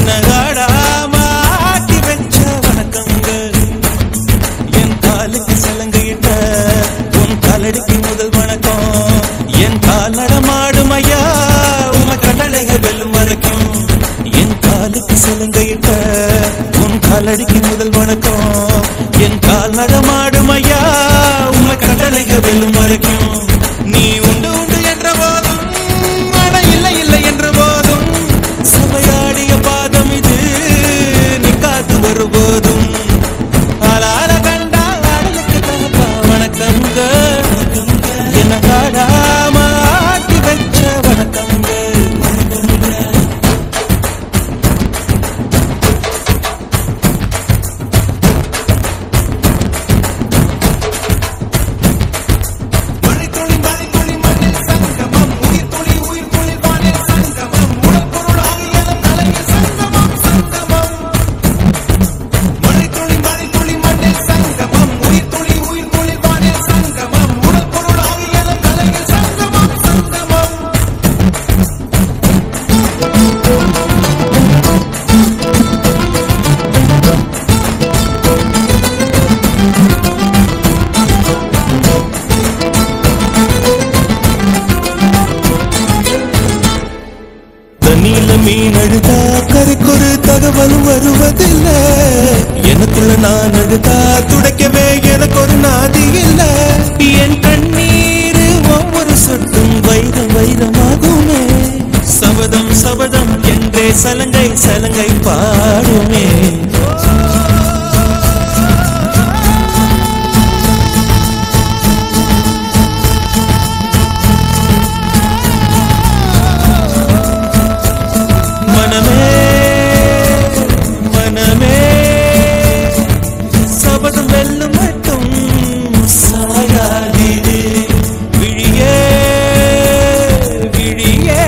என்ன ஆடாம ஆட்டி வச்ச வணக்கங்க என் காலுக்கு சலங்கையிட்ட உன் காலடிக்கு முதல் வணக்கம் என் கால் நடமாடும் ஐயா உம கடலைக வெல்லும் வரைக்கும் என் காலுக்கு சலங்கையிட்ட உன் காலடிக்கு முதல் வணக்கம் என் கால் நடமாடும் ஐயா உம கடலைக வெல்லும் வரைக்கும் நீ உண்டு உண்டு என்ற போதும் அட இல்லை இல்லை என்ற போதும் சபையாடிய பாதம் இது நீ காத்து வருபோதும் ஆளார கண்டா ஆடலுக்கு தகப்பா வணக்கங்க என்ன ஆடாம ஆட்டி வச்ச வணக்கங்க மழைத்துளி மழைத்துளி மண்ணில் சங்கமம் உயிர் துளி உயிர் துளி வானில் சங்கமம் உடல் பொருளாக எனும் கலையில் சங்கமம் சங்கமம் மழைத்துளி மழைத்துளி மண்ணில் சங்கமம் உயிர் துளி உயிர் துளி வானில் சங்கமம் உடல் பொருளாக எனும் கலையில் சங்கமம் சங்கமம் தண்ணியில மீன் அழுதா கரைக்கொரு தகவல் வருவதில்லை எனக்குள்ள நான் அழுதா துடைக்கவே எனக்கு ஒரு நாதி இல்ல என் கண்ணீர் ஒவ்வொரு சொட்டும் வைரம் வைரமாகுமே சபதம் சபதம் என்றே சலங்கை சலங்கை பாடுமே மனமே மனமே சபதம் வெல்லும் மட்டும் சாயாதீரு விழியே விழியே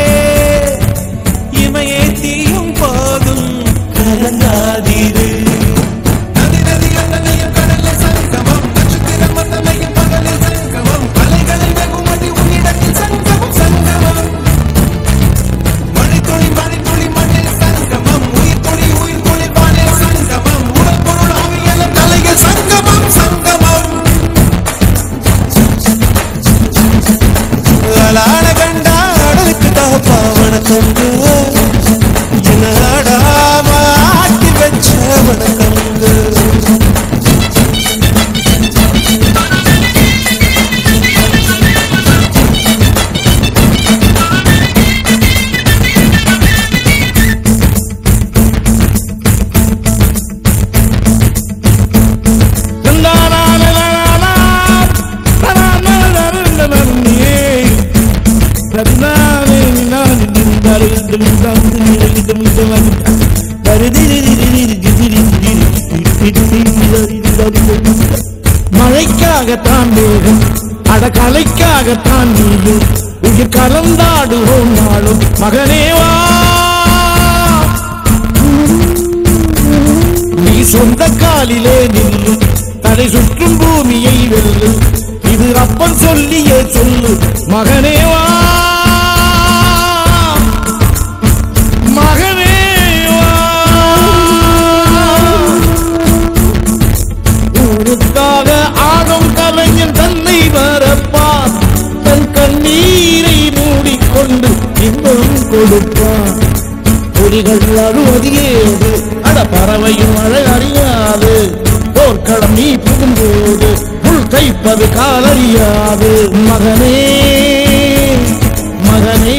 இமையே தீயும் போதும் கலங்காதீரு நதி நதி அண்ணனையும் கடலில் சங்கமம் நட்சத்திரம் மன்னனையும் பகலில் சங்கமம் அலைகளில் வெகுமதி உன்னிடத்தில் சங்கமம் சங்கமம் மழைத்துளி மழைத்துளி மண்ணில் சங்கமம் உயிர் துளி உயிர் துளி வானில் சங்கமம் உடல் பொருள் ஆவியலும் தலையில் சங்கமம் சங்கமம் அலாட கண்டா அடலுக்கு தகப்பா வணக்கங்க என்ன ஆடாம ஆட்டி வச்ச வணக்கங்க மழைக்காகத்தான் வேகம் அடகலைக்காகத்தான் நீயும் உயிர் கலந்தாடுவோம் நாளும் மகனேவா நீ சொந்த காலிலே நில்லு தடை சுற்றும் பூமியை வெல்லு இது அப்பன் சொல்லியே சொல்லு மகனேவா மகனேவா ஊருக்காக ஆடும் கலைஞன் தன்னை மறப்பான் தன் கண்ணீரை மூடிக்கொண்டு இன்பம் கொடுப்பான் புலிகள் அழுவது ஏது அட பறவையும் மழை அறியாது போர்க்களம் நீ புகும்போது முள் தைப்பது காலறியாது மகனே மகனே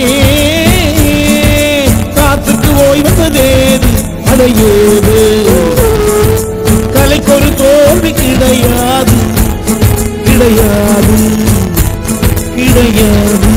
காத்துக்கு ஓய்வதேது அடையேது கலைக்கொரு தோல்வி கிடையாது கிடையாது கிடையாது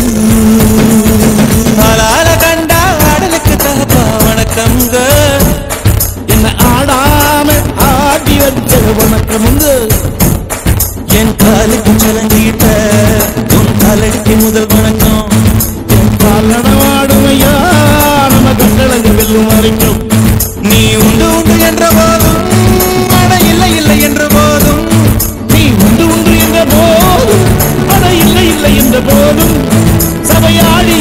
அலால கண்டா அடலுக்கு தகப்பா வணக்கங்க என்ன ஆடாம ஆடி வச்ச வணக்கம் வந்து என் காலுக்கு சலங்கிட்ட உன் காலடிக்கு முதல் வணக்கம் என் கால் நடவாடுமையா நம்ம கண்களங்க வெல்லும் வரைக்கும் நீ உண்டு உண்டு என்ற போதும் அட இல்லை இல்லை என்ற போதும் நீ உண்டு உண்டு என்ற போதும் அட இல்லை இல்லை என்ற போதும் சபையாடி